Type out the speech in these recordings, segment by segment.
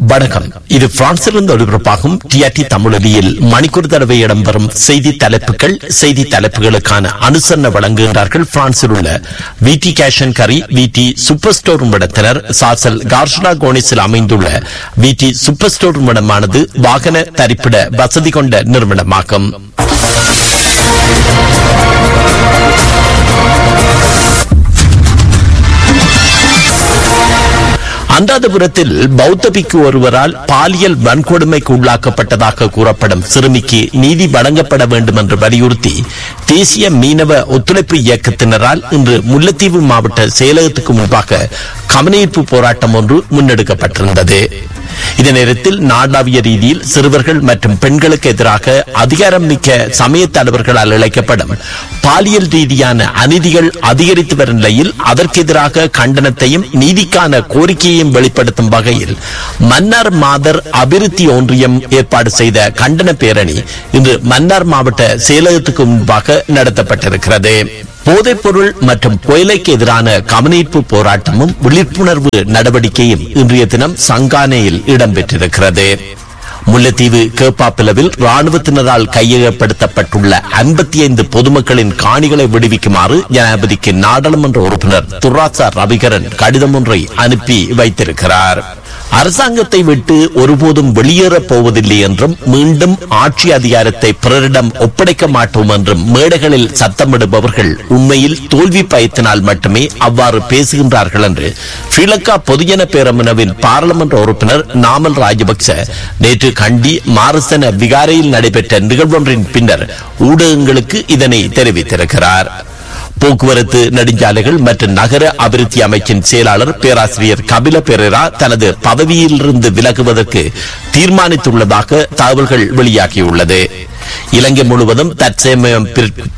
வணக்கம் இது பிரான்சிலிருந்து ஒளிபரப்பாகும் டிஆர்டி தமிழொலியில் மணிக்கூர் தடவை இடம்பெறும் செய்தி தலைப்புகள் செய்தி தலைப்புகளுக்கான அனுசரணை வழங்குகின்றார்கள் பிரான்சில் உள்ள விடி கேஷன் கரி விடி சூப்பர் ஸ்டோர் நிறுவனத்தினர் சாசல் கார்ஷலா கோனிஸில் அமைந்துள்ள விடி சூப்பர் ஸ்டோர் நிறுவனமானது வாகன தரிப்பிட வசதி கொண்ட நிறுவனமாகும் அந்தாதபுரத்தில் பௌத்த பிக்கு ஒருவரால் பாலியல் வன்கொடுமைக்கு உள்ளாக்கப்பட்டதாக கூறப்படும் சிறுமிக்கு நீதி வழங்கப்பட வேண்டும் என்று வலியுறுத்தி தேசிய மீனவ ஒத்துழைப்பு இயக்கத்தினரால் இன்று முல்லைத்தீவு மாவட்ட செயலகத்துக்கு முன்பாக கவனஈர்ப்பு போராட்டம் ஒன்று முன்னெடுக்கப்பட்டிருந்தது இதே நேரத்தில் நாடாவிய ரீதியில் சிறுவர்கள் மற்றும் பெண்களுக்கு எதிராக அதிகாரம் மிக்க சமய தலைவர்களால் இழைக்கப்படும் பாலியல் ரீதியான அநீதிகள் அதிகரித்து வரும் நிலையில் அதற்கு எதிராக கண்டனத்தையும் நீதிக்கான கோரிக்கையையும் வெளிப்படுத்தும் வகையில் மன்னார் மாதர் அபிவிருத்தி ஒன்றியம் ஏற்பாடு செய்த கண்டன பேரணி இன்று மன்னார் மாவட்ட செயலகத்துக்கு முன்பாக நடத்தப்பட்டிருக்கிறது போதைப் பொருள் மற்றும் புயலைக்கு எதிரான கவனீர்ப்பு போராட்டமும் விழிப்புணர்வு நடவடிக்கையும் இன்றைய தினம் சங்கானேயில் இடம்பெற்றிருக்கிறது முல்லைத்தீவு கேப்பாப்பிலவில் ராணுவத்தினரால் கையகப்படுத்தப்பட்டுள்ள ஐம்பத்தி ஐந்து பொதுமக்களின் காணிகளை விடுவிக்குமாறு ஜனாதிபதிக்கு நாடாளுமன்ற உறுப்பினர் துர்ராசா ரவிகரன் கடிதம் ஒன்றை அனுப்பி வைத்திருக்கிறார் அரசாங்கத்தை விட்டு ஒருபோதும் வெளியேறப் போவதில்லை என்றும் மீண்டும் ஆட்சி அதிகாரத்தை பிறரிடம் ஒப்படைக்க மாட்டோம் என்றும் மேடைகளில் சத்தமிடுபவர்கள் உண்மையில் தோல்வி பயத்தினால் மட்டுமே அவ்வாறு பேசுகின்றார்கள் என்று ஸ்ரீலங்கா பொதுஜன பேரமுனவின் பாராளுமன்ற உறுப்பினர் நாமல் ராஜபக்ச நேற்று கண்டி மாரசன விகாரையில் நடைபெற்ற நிகழ்வொன்றின் பின்னர் ஊடகங்களுக்கு இதனை தெரிவித்திருக்கிறார் போக்குவரத்து நெடுஞ்சாலைகள் மற்றும் நகர அபிவிருத்தி அமைச்சின் செயலாளர் பேராசிரியர் கபில பெரேரா தனது பதவியிலிருந்து விலகுவதற்கு தீர்மானித்துள்ளதாக தகவல்கள் வெளியாகியுள்ளது இலங்கை முழுவதும் தற்சமயம்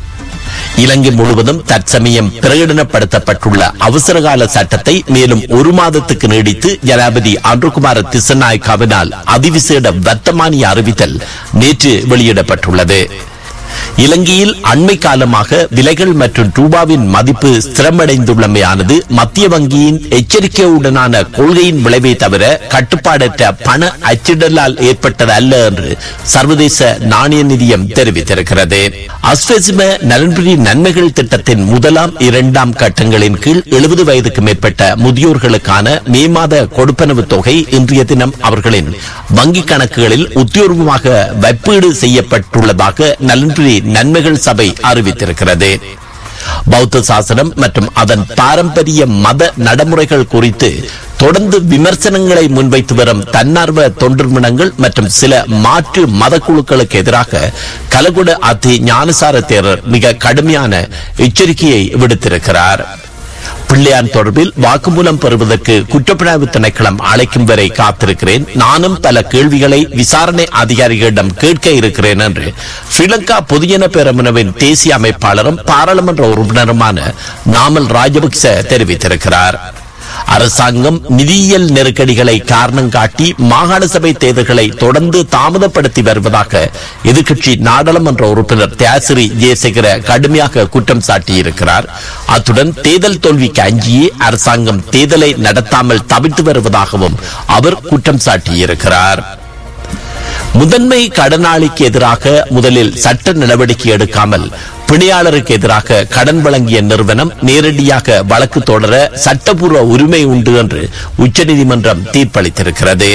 இலங்கை முழுவதும் தற்சமயம் பிரகடனப்படுத்தப்பட்டுள்ள அவசரகால சட்டத்தை மேலும் ஒரு மாதத்துக்கு நீடித்து ஜனாபதி அன்றுகுமார திசநாயக்காவினால் அதிவிசேட வர்த்தமானி அறிவித்தல் நேற்று வெளியிடப்பட்டுள்ளது இலங்கையில் அண்மை காலமாக விலைகள் மற்றும் ரூபாவின் மதிப்பு ஸ்திரமடைந்துள்ளமையானது மத்திய வங்கியின் எச்சரிக்கையுடனான கொள்கையின் விளைவை தவிர கட்டுப்பாடற்ற பண அச்சிடலால் ஏற்பட்டது அல்ல என்று சர்வதேச நாணய நிதியம் தெரிவித்திருக்கிறது அஸ்வசிம நலன்புரி நன்மைகள் திட்டத்தின் முதலாம் இரண்டாம் கட்டங்களின் கீழ் எழுபது வயதுக்கு மேற்பட்ட முதியோர்களுக்கான மே மாத கொடுப்பனவு தொகை இன்றைய தினம் அவர்களின் வங்கிக் கணக்குகளில் உத்தியோகமாக வைப்பீடு செய்யப்பட்டுள்ளதாக நலன்புரி நன்மைகள் சபை அறிவித்திருக்கிறது பௌத்த சாசனம் மற்றும் அதன் பாரம்பரிய மத நடைமுறைகள் குறித்து தொடர்ந்து விமர்சனங்களை முன்வைத்து வரும் தன்னார்வ தொண்டிற்மணங்கள் மற்றும் சில மாற்று மத குழுக்களுக்கு எதிராக கலகுட அத்தி ஞானசார தேரர் மிக கடுமையான எச்சரிக்கையை விடுத்திருக்கிறார் பிள்ளையான் தொடர்பில் வாக்குமூலம் பெறுவதற்கு குற்றப்புலனாய்வு திணைக்களம் அழைக்கும் வரை காத்திருக்கிறேன் நானும் பல கேள்விகளை விசாரணை அதிகாரிகளிடம் கேட்க இருக்கிறேன் என்று ஸ்ரீலங்கா பொதுஜன பேரமுனவின் தேசிய அமைப்பாளரும் பாராளுமன்ற உறுப்பினருமான நாமல் ராஜபக்ச தெரிவித்திருக்கிறார் அரசாங்கம் நிதியியல் நெருக்கடிகளை காரணம் காட்டி மாகாண சபை தேர்தல்களை தொடர்ந்து தாமதப்படுத்தி வருவதாக எதிர்க்கட்சி நாடாளுமன்ற உறுப்பினர் தியாசிரி ஜெயசேகர கடுமையாக குற்றம் சாட்டியிருக்கிறார் அத்துடன் தேர்தல் தோல்விக்கு அஞ்சியே அரசாங்கம் தேர்தலை நடத்தாமல் தவிர்த்து வருவதாகவும் அவர் குற்றம் சாட்டியிருக்கிறார் முதன்மை கடனாளிக்கு எதிராக முதலில் சட்ட நடவடிக்கை எடுக்காமல் பிணையாளருக்கு எதிராக கடன் வழங்கிய நிறுவனம் நேரடியாக வழக்கு தொடர சட்டப்பூர்வ உரிமை உண்டு என்று உச்சநீதிமன்றம் தீர்ப்பளித்திருக்கிறது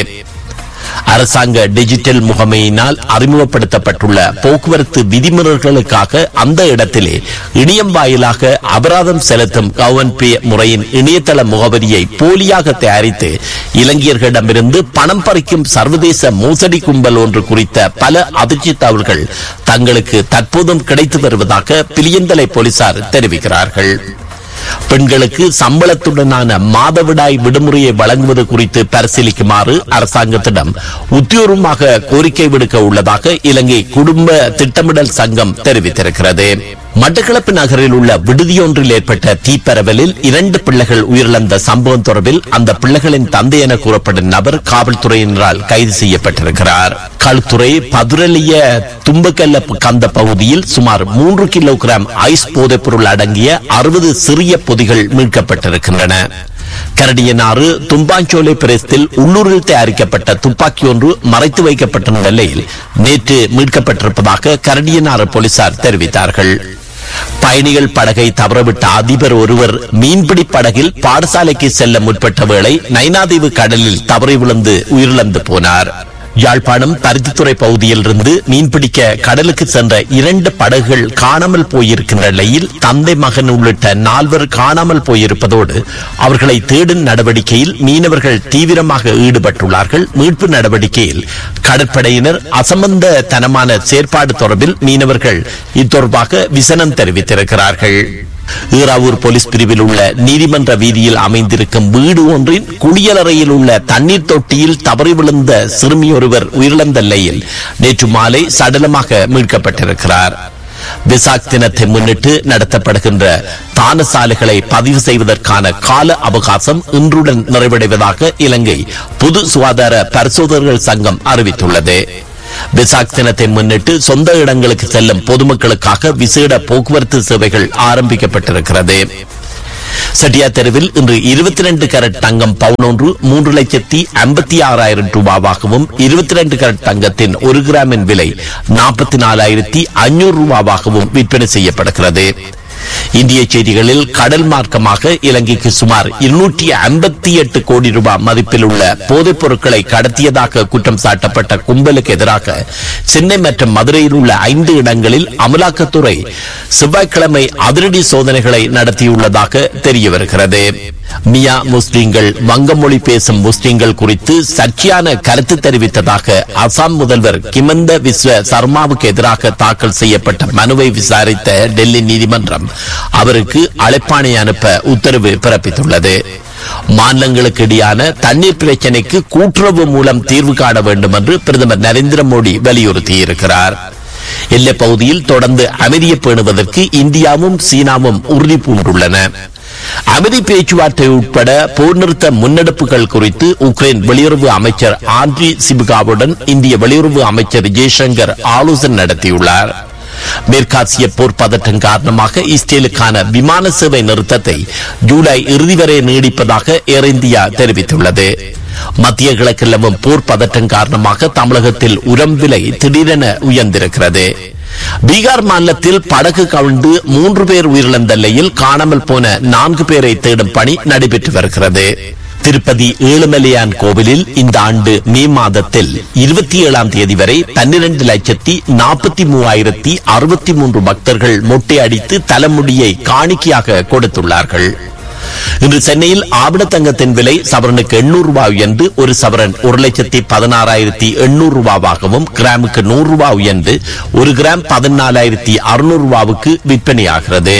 அரசாங்க டிஜிட்டல் முகமையினால் அறிமுகப்படுத்தப்பட்டுள்ள போக்குவரத்து விதிமுறைகளுக்காக அந்த இடத்திலே இணையம் வாயிலாக அபராதம் செலுத்தும் கவன் பே முறையின் இணையதள முகவரியை போலியாக தயாரித்து இலங்கையர்களிடமிருந்து பணம் பறிக்கும் சர்வதேச மோசடி கும்பல் ஒன்று குறித்த பல அதிர்ச்சி தகவல்கள் தங்களுக்கு தற்போதும் கிடைத்து வருவதாக பிலியந்தலை போலீசார் தெரிவிக்கிறார்கள் பெண்களுக்கு சம்பளத்துடனான மாதவிடாய் விடுமுறையை வழங்குவது குறித்து பரிசீலிக்குமாறு அரசாங்கத்திடம் உத்தியோகமாக கோரிக்கை விடுக்க உள்ளதாக இலங்கை குடும்ப திட்டமிடல் சங்கம் தெரிவித்திருக்கிறது மட்டக்களப்பு நகரில் உள்ள விடுதியொன்றில் ஏற்பட்ட தீப்பரவலில் இரண்டு பிள்ளைகள் உயிரிழந்த சம்பவம் தொடர்பில் அந்த பிள்ளைகளின் தந்தை என கூறப்படும் நபர் காவல்துறையினரால் கைது செய்யப்பட்டிருக்கிறார் களுத்துறை பதுரலிய தும்பக்கல்ல கந்த பகுதியில் சுமார் மூன்று கிலோகிராம் ஐஸ் போதைப் பொருள் அடங்கிய அறுபது சிறிய பொதிகள் மீட்கப்பட்டிருக்கின்றன கரடியனாறு தும்பாஞ்சோலை பிரதேசத்தில் உள்ளூரில் தயாரிக்கப்பட்ட துப்பாக்கி ஒன்று மறைத்து வைக்கப்பட்ட நிலையில் நேற்று மீட்கப்பட்டிருப்பதாக கரடியனாறு போலீசார் தெரிவித்தார்கள் பயணிகள் படகை தவறவிட்ட அதிபர் ஒருவர் மீன்பிடி படகில் பாடசாலைக்கு செல்ல முற்பட்ட வேளை நைனாதீவு கடலில் தவறி விழுந்து உயிரிழந்து போனார் யாழ்ப்பாணம் பருத்தித்துறை பகுதியிலிருந்து மீன்பிடிக்க கடலுக்கு சென்ற இரண்டு படகுகள் காணாமல் போயிருக்கின்ற நிலையில் தந்தை மகன் உள்ளிட்ட நால்வர் காணாமல் போயிருப்பதோடு அவர்களை தேடும் நடவடிக்கையில் மீனவர்கள் தீவிரமாக ஈடுபட்டுள்ளார்கள் மீட்பு நடவடிக்கையில் கடற்படையினர் அசம்பந்த தனமான செயற்பாடு தொடர்பில் மீனவர்கள் இத்தொடர்பாக விசனம் தெரிவித்திருக்கிறார்கள் ஈராவூர் போலீஸ் பிரிவில் உள்ள நீதிமன்ற வீதியில் அமைந்திருக்கும் வீடு ஒன்றின் குளியலறையில் உள்ள தண்ணீர் தொட்டியில் தவறி விழுந்த சிறுமி ஒருவர் உயிரிழந்த நிலையில் நேற்று மாலை சடலமாக மீட்கப்பட்டிருக்கிறார் விசாக் தினத்தை முன்னிட்டு நடத்தப்படுகின்ற தான சாலைகளை பதிவு செய்வதற்கான கால அவகாசம் இன்றுடன் நிறைவடைவதாக இலங்கை பொது சுகாதார பரிசோதகர்கள் சங்கம் அறிவித்துள்ளது விசாக் தினத்தை முன்னிட்டு சொந்த இடங்களுக்கு செல்லும் பொதுமக்களுக்காக விசேட போக்குவரத்து சேவைகள் ஆரம்பிக்கப்பட்டிருக்கிறது செட்டியா தெருவில் இன்று இருபத்தி ரெண்டு கரட் தங்கம் பவுன் ஒன்று மூன்று லட்சத்தி ஐம்பத்தி ஆறாயிரம் ரூபாவாகவும் இருபத்தி ரெண்டு கரட் தங்கத்தின் ஒரு கிராமின் விலை நாற்பத்தி நாலாயிரத்தி ஐநூறு ரூபாவாகவும் விற்பனை செய்யப்படுகிறது இந்திய செய்திகளில் கடல் மார்க்கமாக இலங்கைக்கு சுமார் இருநூற்றி ஐம்பத்தி எட்டு கோடி ரூபாய் மதிப்பில் உள்ள போதைப் பொருட்களை கடத்தியதாக குற்றம் சாட்டப்பட்ட கும்பலுக்கு எதிராக சென்னை மற்றும் மதுரையில் உள்ள ஐந்து இடங்களில் அமலாக்கத்துறை செவ்வாய்க்கிழமை அதிரடி சோதனைகளை நடத்தியுள்ளதாக தெரிய வருகிறது மியா முஸ்லிம்கள் வங்க மொழி பேசும் முஸ்லிம்கள் குறித்து சர்ச்சையான கருத்து தெரிவித்ததாக அசாம் முதல்வர் கிமந்த விஸ்வ சர்மாவுக்கு எதிராக தாக்கல் செய்யப்பட்ட மனுவை விசாரித்த டெல்லி நீதிமன்றம் அவருக்கு அழைப்பாணை அனுப்ப உத்தரவு பிறப்பித்துள்ளது மாநிலங்களுக்கு இடையான தண்ணீர் பிரச்சினைக்கு கூட்டுறவு மூலம் தீர்வு காண வேண்டும் என்று பிரதமர் நரேந்திர மோடி வலியுறுத்தியிருக்கிறார் எல்லைப் பகுதியில் தொடர்ந்து அமைதியை பேணுவதற்கு இந்தியாவும் சீனாவும் உறுதி பூண்டுள்ளன அமைதி பேச்சுவார்த்தை உட்பட போர் நிறுத்த முன்னெடுப்புகள் குறித்து உக்ரைன் வெளியுறவு அமைச்சர் ஆண்ட்ரி சிபிகாவுடன் இந்திய வெளியுறவு அமைச்சர் ஜெய்சங்கர் ஆலோசனை நடத்தியுள்ளார் மேற்காசிய போர் பதட்டம் காரணமாக இஸ்ரேலுக்கான விமான சேவை நிறுத்தத்தை ஜூலை இறுதி வரை நீடிப்பதாக ஏர் இந்தியா தெரிவித்துள்ளது மத்திய கிழக்கு நிலவும் போர் பதட்டம் காரணமாக தமிழகத்தில் உரம் விலை திடீரென உயர்ந்திருக்கிறது பீகார் மாநிலத்தில் படகு கவிழ்ந்து மூன்று பேர் உயிரிழந்த நிலையில் காணாமல் போன நான்கு பேரை தேடும் பணி நடைபெற்று வருகிறது திருப்பதி ஏழுமலையான் கோவிலில் இந்த ஆண்டு மே மாதத்தில் இருபத்தி ஏழாம் தேதி வரை பன்னிரண்டு லட்சத்தி நாற்பத்தி மூவாயிரத்தி அறுபத்தி மூன்று பக்தர்கள் மொட்டை அடித்து தலைமுடியை காணிக்கையாக கொடுத்துள்ளார்கள் இன்று சென்னையில் ஆபண தங்கத்தின் விலை சவரனுக்கு எண்ணூறு ரூபாய் என்று ஒரு சவரன் ஒரு லட்சத்தி பதினாறாயிரத்தி எண்ணூறு ரூபாவாகவும் கிராமுக்கு நூறு ரூபாய் என்று ஒரு கிராம் பதினாலாயிரத்தி அறுநூறு ரூபாவுக்கு விற்பனையாகிறது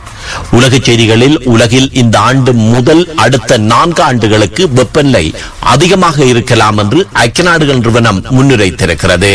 உலகச் செய்திகளில் உலகில் இந்த ஆண்டு முதல் அடுத்த நான்கு ஆண்டுகளுக்கு வெப்பநிலை அதிகமாக இருக்கலாம் என்று ஐக்கிய நாடுகள் நிறுவனம் முன்னுரைத்திருக்கிறது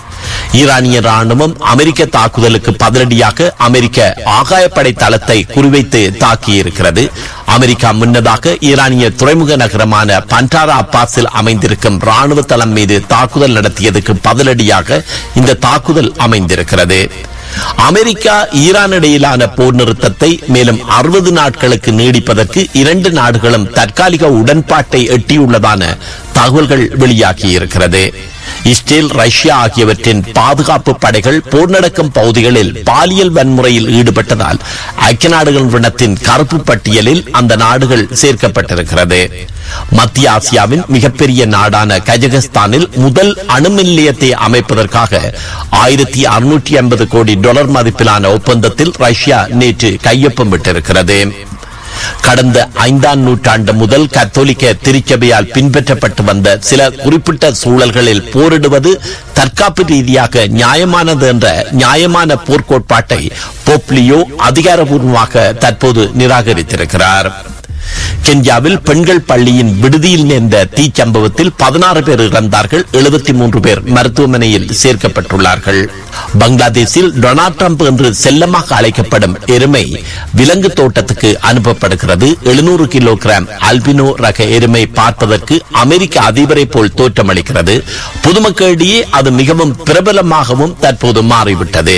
ஈரானிய ராணுவம் அமெரிக்க தாக்குதலுக்கு பதிலடியாக அமெரிக்க ஆகாயப்படை தளத்தை குறிவைத்து தாக்கியிருக்கிறது அமெரிக்கா முன்னதாக ஈரானிய துறைமுக நகரமான பண்டாரா அப்பாஸில் அமைந்திருக்கும் ராணுவ தளம் மீது தாக்குதல் நடத்தியதுக்கு பதிலடியாக இந்த தாக்குதல் அமைந்திருக்கிறது அமெரிக்கா ஈரான் இடையிலான போர் நிறுத்தத்தை மேலும் அறுபது நாட்களுக்கு நீடிப்பதற்கு இரண்டு நாடுகளும் தற்காலிக உடன்பாட்டை எட்டியுள்ளதான தகவல்கள் வெளியாகியிருக்கிறது இஸ்ரேல் ரஷ்யா ஆகியவற்றின் பாதுகாப்பு படைகள் போர் நடக்கும் பகுதிகளில் பாலியல் வன்முறையில் ஈடுபட்டதால் ஐக்கிய நாடுகள் நிறுவனத்தின் கருப்பு பட்டியலில் அந்த நாடுகள் சேர்க்கப்பட்டிருக்கிறது மத்திய ஆசியாவின் மிகப்பெரிய நாடான கஜகஸ்தானில் முதல் அணுமின் நிலையத்தை அமைப்பதற்காக ஆயிரத்தி அறுநூற்றி ஐம்பது கோடி டாலர் மதிப்பிலான ஒப்பந்தத்தில் ரஷ்யா நேற்று கையொப்பம் விட்டிருக்கிறது கடந்த ஐந்தாம் நூற்றாண்டு முதல் கத்தோலிக்க திருச்சபையால் பின்பற்றப்பட்டு வந்த சில குறிப்பிட்ட சூழல்களில் போரிடுவது தற்காப்பு ரீதியாக நியாயமானது என்ற நியாயமான போர்க்கோட்பாட்டை போப்லியோ அதிகாரபூர்வமாக தற்போது நிராகரித்திருக்கிறார் கென்யாவில் பெண்கள் பள்ளியின் விடுதியில் நேர்ந்த தீச்சம்பவத்தில் பதினாறு பேர் இறந்தார்கள் எழுபத்தி மூன்று பேர் மருத்துவமனையில் சேர்க்கப்பட்டுள்ளார்கள் பங்களாதேஷில் டொனால்ட் ட்ரம்ப் என்று செல்லமாக அழைக்கப்படும் எருமை விலங்கு தோட்டத்துக்கு அனுப்பப்படுகிறது எழுநூறு கிலோகிராம் அல்பினோ ரக எருமை பார்ப்பதற்கு அமெரிக்க அதிபரை போல் தோற்றமளிக்கிறது பொதுமக்களிடையே அது மிகவும் பிரபலமாகவும் தற்போது மாறிவிட்டது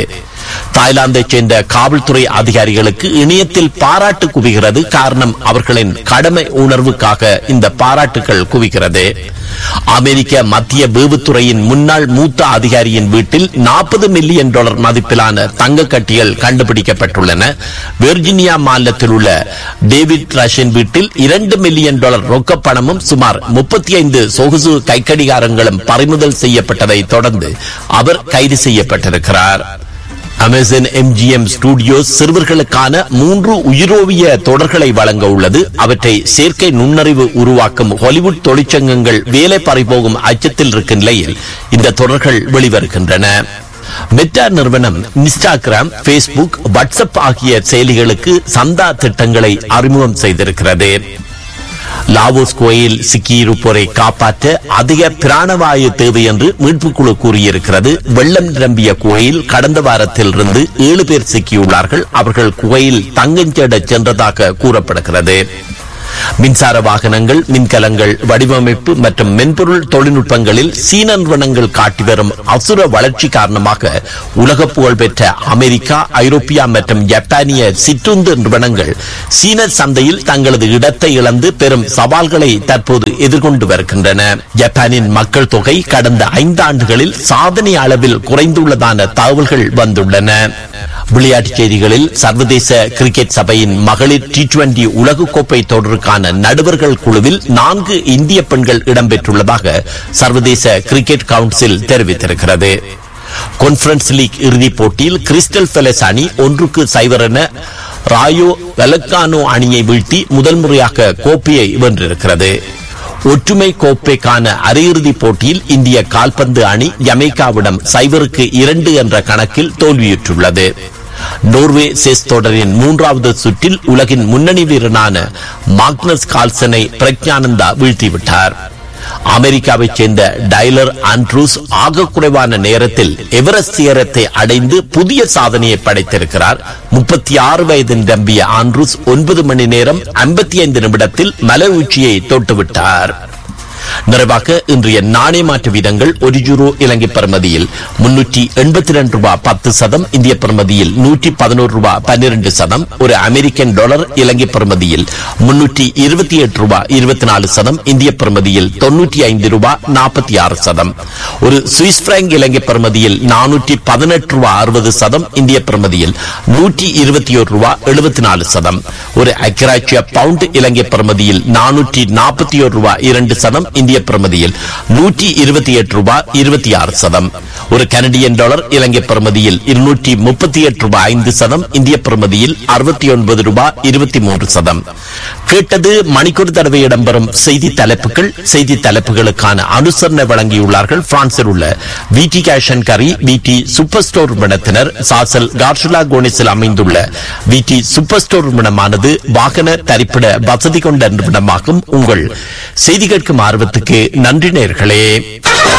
தாய்லாந்தைச் சேர்ந்த காவல்துறை அதிகாரிகளுக்கு இணையத்தில் பாராட்டு குவிகிறது காரணம் அவர்களின் கடமை உணர்வுக்காக இந்த பாராட்டுகள் குவிக்கிறது அமெரிக்க மத்திய வேவுத்துறையின் முன்னாள் மூத்த அதிகாரியின் வீட்டில் நாற்பது மில்லியன் டாலர் மதிப்பிலான தங்க கட்டிகள் கண்டுபிடிக்கப்பட்டுள்ளன வெர்ஜினியா மாநிலத்தில் உள்ள டேவிட் ரஷின் வீட்டில் இரண்டு மில்லியன் டாலர் ரொக்கப் பணமும் சுமார் முப்பத்தி ஐந்து சொகுசு கைக்கடிகாரங்களும் பறிமுதல் செய்யப்பட்டதை தொடர்ந்து அவர் கைது செய்யப்பட்டிருக்கிறார் அமேசான் எம்ஜிஎம் ஸ்டுடியோஸ் சிறுவர்களுக்கான மூன்று உயிரோவிய தொடர்களை வழங்க உள்ளது அவற்றை செயற்கை நுண்ணறிவு உருவாக்கும் ஹாலிவுட் தொழிற்சங்கங்கள் வேலை பறிபோகும் அச்சத்தில் இருக்கும் நிலையில் இந்த தொடர்கள் வெளிவருகின்றன மெட்டா நிறுவனம் இன்ஸ்டாகிராம் பேஸ்புக் வாட்ஸ்அப் ஆகிய செயலிகளுக்கு சந்தா திட்டங்களை அறிமுகம் செய்திருக்கிறது லாவோஸ் கோயில் சிக்கியிருப்போரை காப்பாற்ற அதிக பிராணவாயு தேவை என்று மீட்புக் குழு கூறியிருக்கிறது வெள்ளம் நிரம்பிய குகையில் கடந்த வாரத்திலிருந்து ஏழு பேர் சிக்கியுள்ளார்கள் அவர்கள் குகையில் தங்கஞ்சேட சென்றதாக கூறப்படுகிறது மின்சார வாகனங்கள் மின்கலங்கள் வடிவமைப்பு மற்றும் மென்பொருள் தொழில்நுட்பங்களில் சீன நிறுவனங்கள் காட்டி வரும் அசுர வளர்ச்சி காரணமாக உலக புகழ்பெற்ற அமெரிக்கா ஐரோப்பியா மற்றும் ஜப்பானிய சிற்றுந்து நிறுவனங்கள் சீன சந்தையில் தங்களது இடத்தை இழந்து பெரும் சவால்களை தற்போது எதிர்கொண்டு வருகின்றன ஜப்பானின் மக்கள் தொகை கடந்த ஐந்து ஆண்டுகளில் சாதனை அளவில் குறைந்துள்ளதான தகவல்கள் வந்துள்ளன விளையாட்டுச் செய்திகளில் சர்வதேச கிரிக்கெட் சபையின் மகளிர் டி டுவெண்டி உலகக்கோப்பை தொடருக்கான நடுவர்கள் குழுவில் நான்கு இந்திய பெண்கள் இடம்பெற்றுள்ளதாக சர்வதேச கிரிக்கெட் கவுன்சில் தெரிவித்திருக்கிறது கான்பரன்ஸ் லீக் இறுதிப் போட்டியில் கிறிஸ்டல் பெலஸ் அணி ஒன்றுக்கு சைவர் என ராயோ வெலக்கானோ அணியை வீழ்த்தி முதல் முறையாக கோப்பையை வென்றிருக்கிறது ஒற்றுமை கோப்பைக்கான அரையிறுதிப் போட்டியில் இந்திய கால்பந்து அணி ஜமைக்காவிடம் சைவருக்கு இரண்டு என்ற கணக்கில் தோல்வியுற்றுள்ளது நோர்வே செஸ் தொடரின் மூன்றாவது சுற்றில் உலகின் முன்னணி வீரனான மாக்னஸ் கால்சனை பிரக்ஞானந்தா வீழ்த்திவிட்டார் அமெரிக்காவைச் சேர்ந்த டைலர் ஆண்ட்ரூஸ் ஆக குறைவான நேரத்தில் எவரெஸ்ட் சிகரத்தை அடைந்து புதிய சாதனையை படைத்திருக்கிறார் முப்பத்தி ஆறு வயது நிரம்பிய ஆண்ட்ரூஸ் ஒன்பது மணி நேரம் ஐம்பத்தி ஐந்து நிமிடத்தில் மலை உச்சியை தொட்டுவிட்டார் நிறைவாக இன்றைய நாணய மாற்று வீதங்கள் ஒரு யூரோ இலங்கை பெறுமதியில் முன்னூற்றி எண்பத்தி ரெண்டு ரூபாய் பத்து சதம் இந்திய பெறுமதியில் நூற்றி பதினோரு ரூபாய் பன்னிரண்டு சதம் ஒரு அமெரிக்கன் டாலர் இலங்கை பெறுமதியில் முன்னூற்றி இருபத்தி எட்டு ரூபாய் இருபத்தி நாலு சதம் இந்திய பெறுமதியில் தொன்னூற்றி ஐந்து ரூபாய் நாற்பத்தி ஆறு சதம் ஒரு சுவிஸ் பிராங்க் இலங்கை பெறுமதியில் நானூற்றி பதினெட்டு ரூபாய் அறுபது சதம் இந்திய பெறுமதியில் நூற்றி இருபத்தி ஒரு ரூபாய் எழுபத்தி நாலு சதம் ஒரு அக்கராட்சிய பவுண்ட் இலங்கை பெறுமதியில் நானூற்றி நாற்பத்தி ஒரு ரூபாய் இரண்டு சதம் இந்திய பிரமதியில் நூற்றி இருபத்தி எட்டு ரூபாய் இருபத்தி ஆறு சதம் ஒரு கனடியன் டாலர் இலங்கை பிரமதியில் இருநூற்றி முப்பத்தி எட்டு ரூபாய் ஐந்து சதம் இந்திய பிரமதியில் அறுபத்தி ஒன்பது ரூபாய் இருபத்தி மூன்று சதம் கேட்டது மணிக்கூர் தடவை இடம்பெறும் செய்தி தலைப்புகள் செய்தி தலைப்புகளுக்கான அனுசரணை வழங்கியுள்ளார்கள் பிரான்சில் உள்ள விடி கேஷன் கரி விடி சூப்பர் ஸ்டோர் நிறுவனத்தினர் சாசல் கார்ஷுலா கோனிஸில் அமைந்துள்ள விடி சூப்பர் ஸ்டோர் நிறுவனமானது வாகன தரிப்பிட வசதி கொண்ட நிறுவனமாகும் உங்கள் செய்தி கேட்கும் ஆர்வத்துக்கு நன்றி நேர்களே